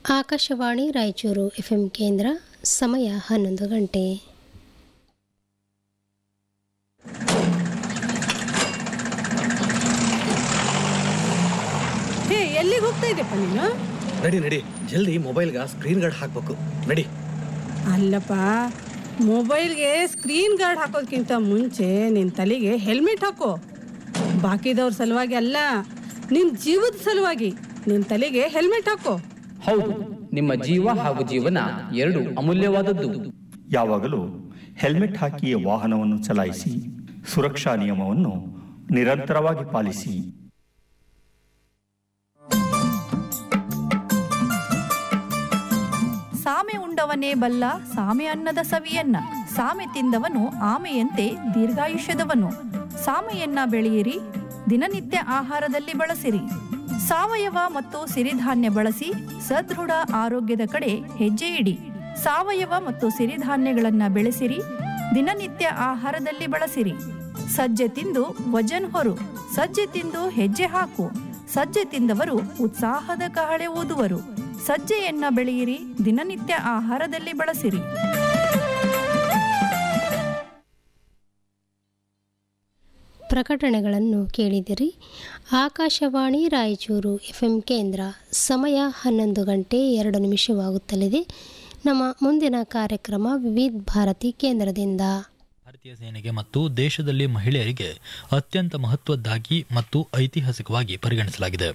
Akashvani Raichur FM ಕೇಂದ್ರ ಸಮಯ ಹನ್ನೊಂದು ಗಂಟೆ ಹೇ ಎಲ್ಲಿಗೆ ಹೋಗ್ತಾ ಇದ್ದೆಪ್ಪ ನೀನು ನಡಿ ನಡಿ ಜಲ್ದಿ ಮೊಬೈಲ್ಗೆ ಸ್ಕ್ರೀನ್ ಗಾರ್ಡ್ ಹಾಕ್ಬೇಕು ನಡಿ ಅಲ್ಲಪ್ಪ ಮೊಬೈಲ್ಗೆ ಸ್ಕ್ರೀನ್ ಗಾರ್ಡ್ ಹಾಕೋದ್ಕಿಂತ ಮುಂಚೆ ನಿನ್ನ ತಲೆಗೆ ಹೆಲ್ಮೆಟ್ ಹಾಕೋ ಬಾಕಿದವ್ರ ಸಲುವಾಗಿ ಅಲ್ಲ ನಿನ್ನ ಜೀವದ ಸಲುವಾಗಿ ನಿನ್ನ ತಲೆಗೆ ಹೆಲ್ಮೆಟ್ ಹಾಕೋ ಹೌದು ನಿಮ್ಮ ಜೀವ ಹಾಗೂ ಜೀವನ ಎರಡು ಅಮೂಲ್ಯವಾದದ್ದು ಯಾವಾಗಲೂ ಹೆಲ್ಮೆಟ್ ಹಾಕಿಯೇ ವಾಹನವನ್ನು ಚಲಾಯಿಸಿ ಸುರಕ್ಷಾ ನಿಯಮವನ್ನು ನಿರಂತರವಾಗಿ ಪಾಲಿಸಿ ಸಾಮೆ ಉಂಡವನೇ ಬಲ್ಲ ಸಾಮೆ ಅನ್ನದ ಸವಿಯನ್ನ ಸಾಮೆ ತಿಂದವನು ಆಮೆಯಂತೆ ದೀರ್ಘಾಯುಷ್ಯದವನು ಸಾಮೆಯನ್ನ ಬೆಳೆಯಿರಿ ದಿನನಿತ್ಯ ಆಹಾರದಲ್ಲಿ ಬಳಸಿರಿ ಸಾವಯವ ಮತ್ತು ಸಿರಿಧಾನ್ಯ ಬಳಸಿ ಸದೃಢ ಆರೋಗ್ಯದ ಕಡೆ ಹೆಜ್ಜೆ ಇಡಿ ಸಾವಯವ ಮತ್ತು ಸಿರಿಧಾನ್ಯಗಳನ್ನ ಬೆಳೆಸಿರಿ ದಿನನಿತ್ಯ ಆಹಾರದಲ್ಲಿ ಬಳಸಿರಿ ಸಜ್ಜೆ ತಿಂದು ವಜನ್ ಹೊರು ಸಜ್ಜೆ ತಿಂದು ಹೆಜ್ಜೆ ಹಾಕು ಸಜ್ಜೆ ತಿಂದವರು ಉತ್ಸಾಹದ ಕಹಳೆ ಊದುವರು ಸಜ್ಜೆಯನ್ನ ಬೆಳೆಯಿರಿ ದಿನನಿತ್ಯ ಆಹಾರದಲ್ಲಿ ಬಳಸಿರಿ ಪ್ರಕಟಣೆಗಳನ್ನು ಕೇಳಿದಿರಿ ಆಕಾಶವಾಣಿ ರಾಯಚೂರು ಎಫ್ಎಂ ಕೇಂದ್ರ ಸಮಯ ಹನ್ನೊಂದು ಗಂಟೆ ಎರಡು ನಿಮಿಷವಾಗುತ್ತಲಿದೆ ನಮ್ಮ ಮುಂದಿನ ಕಾರ್ಯಕ್ರಮ ವಿವಿಧ ಭಾರತಿ ಕೇಂದ್ರದಿಂದ ಭಾರತೀಯ ಸೇನೆಗೆ ಮತ್ತು ದೇಶದಲ್ಲಿ ಮಹಿಳೆಯರಿಗೆ ಅತ್ಯಂತ ಮಹತ್ವದ್ದಾಗಿ ಮತ್ತು ಐತಿಹಾಸಿಕವಾಗಿ ಪರಿಗಣಿಸಲಾಗಿದೆ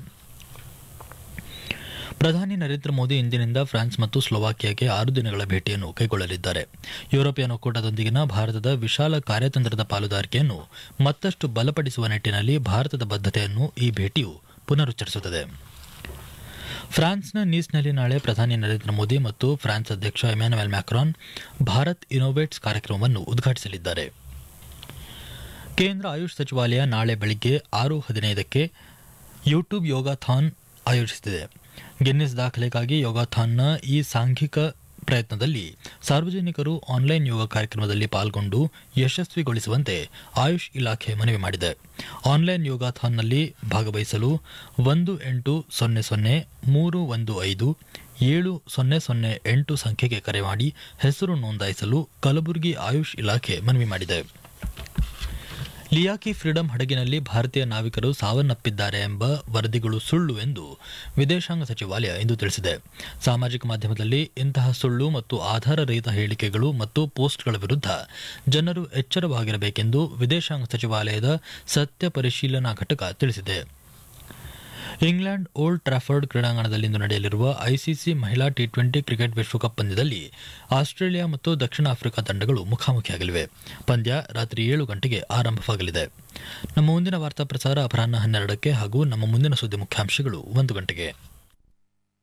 ಪ್ರಧಾನಿ ನರೇಂದ್ರ ಮೋದಿ ಇಂದಿನಿಂದ ಫ್ರಾನ್ಸ್ ಮತ್ತು ಸ್ಲೋವಾಕಿಯಾಗೆ ಆರು ದಿನಗಳ ಭೇಟಿಯನ್ನು ಕೈಗೊಳ್ಳಲಿದ್ದಾರೆ ಯುರೋಪಿಯನ್ ಒಕ್ಕೂಟದೊಂದಿಗಿನ ಭಾರತದ ವಿಶಾಲ ಕಾರ್ಯತಂತ್ರದ ಪಾಲುದಾರಿಕೆಯನ್ನು ಮತ್ತಷ್ಟು ಬಲಪಡಿಸುವ ನಿಟ್ಟಿನಲ್ಲಿ ಭಾರತದ ಬದ್ಧತೆಯನ್ನು ಈ ಭೇಟಿಯು ಪುನರುಚ್ಚರಿಸುತ್ತದೆ ಫ್ರಾನ್ಸ್ನ ನೀಸ್ನಲ್ಲಿ ನಾಳೆ ಪ್ರಧಾನಿ ನರೇಂದ್ರ ಮೋದಿ ಮತ್ತು ಫ್ರಾನ್ಸ್ ಅಧ್ಯಕ್ಷ ಇಮ್ಯಾನುವೆಲ್ ಮ್ಯಾಕ್ರಾನ್ ಭಾರತ್ ಇನೋವೇಟ್ಸ್ ಕಾರ್ಯಕ್ರಮವನ್ನು ಉದ್ಘಾಟಿಸಲಿದ್ದಾರೆ ಕೇಂದ್ರ ಆಯುಷ್ ಸಚಿವಾಲಯ ನಾಳೆ ಬೆಳಿಗ್ಗೆ ಆರು ಹದಿನೈದಕ್ಕೆ ಯೂಟ್ಯೂಬ್ ಯೋಗಾಥಾನ್ ಆಯೋಜಿಸಿದೆ ಗಿನ್ನಿಸ್ ದಾಖಲೆಗಾಗಿ ಯೋಗಾಥಾನ್ನ ಈ ಸಾಂಘಿಕ ಪ್ರಯತ್ನದಲ್ಲಿ ಸಾರ್ವಜನಿಕರು ಆನ್ಲೈನ್ ಯೋಗ ಕಾರ್ಯಕ್ರಮದಲ್ಲಿ ಪಾಲ್ಗೊಂಡು ಯಶಸ್ವಿಗೊಳಿಸುವಂತೆ ಆಯುಷ್ ಇಲಾಖೆ ಮನವಿ ಮಾಡಿದೆ ಆನ್ಲೈನ್ ಯೋಗಾಥಾನ್ನಲ್ಲಿ ಭಾಗವಹಿಸಲು ಒಂದು ಎಂಟು ಸೊನ್ನೆ ಸೊನ್ನೆ ಮೂರು ಒಂದು ಐದು ಏಳು ಸೊನ್ನೆ ಸೊನ್ನೆ ಎಂಟು ಸಂಖ್ಯೆಗೆ ಕರೆ ಮಾಡಿ ಹೆಸರು ನೋಂದಾಯಿಸಲು ಕಲಬುರಗಿ ಆಯುಷ್ ಇಲಾಖೆ ಮನವಿ ಮಾಡಿದೆ ಲಿಯಾಕಿ ಫ್ರೀಡಂ ಹಡಗಿನಲ್ಲಿ ಭಾರತೀಯ ನಾವಿಕರು ಸಾವನ್ನಪ್ಪಿದ್ದಾರೆ ಎಂಬ ವರದಿಗಳು ಸುಳ್ಳು ಎಂದು ವಿದೇಶಾಂಗ ಸಚಿವಾಲಯ ಇಂದು ತಿಳಿಸಿದೆ ಸಾಮಾಜಿಕ ಮಾಧ್ಯಮದಲ್ಲಿ ಇಂತಹ ಸುಳ್ಳು ಮತ್ತು ಆಧಾರರಹಿತ ಹೇಳಿಕೆಗಳು ಮತ್ತು ಪೋಸ್ಟ್ಗಳ ವಿರುದ್ಧ ಜನರು ಎಚ್ಚರವಾಗಿರಬೇಕೆಂದು ವಿದೇಶಾಂಗ ಸಚಿವಾಲಯದ ಸತ್ಯ ಪರಿಶೀಲನಾ ಘಟಕ ತಿಳಿಸಿದೆ ಇಂಗ್ಲೆಂಡ್ ಓಲ್ಡ್ ಟ್ರಾಫರ್ಡ್ ಕ್ರೀಡಾಂಗಣದಲ್ಲಿಂದು ನಡೆಯಲಿರುವ ಐಸಿಸಿ ಮಹಿಳಾ ಟಿ ಟ್ವೆಂಟಿ ಕ್ರಿಕೆಟ್ ವಿಶ್ವಕಪ್ ಪಂದ್ಯದಲ್ಲಿ ಆಸ್ಟ್ರೇಲಿಯಾ ಮತ್ತು ದಕ್ಷಿಣ ಆಫ್ರಿಕಾ ತಂಡಗಳು ಮುಖಾಮುಖಿಯಾಗಲಿವೆ ಪಂದ್ಯ ರಾತ್ರಿ ಏಳು ಗಂಟೆಗೆ ಆರಂಭವಾಗಲಿದೆ ನಮ್ಮ ಮುಂದಿನ ವಾರ್ತಾ ಪ್ರಸಾರ ಅಪರಾಹ್ನ ಹನ್ನೆರಡಕ್ಕೆ ಹಾಗೂ ನಮ್ಮ ಮುಂದಿನ ಸುದ್ದಿ ಮುಖ್ಯಾಂಶಗಳು ಒಂದು ಗಂಟೆಗೆ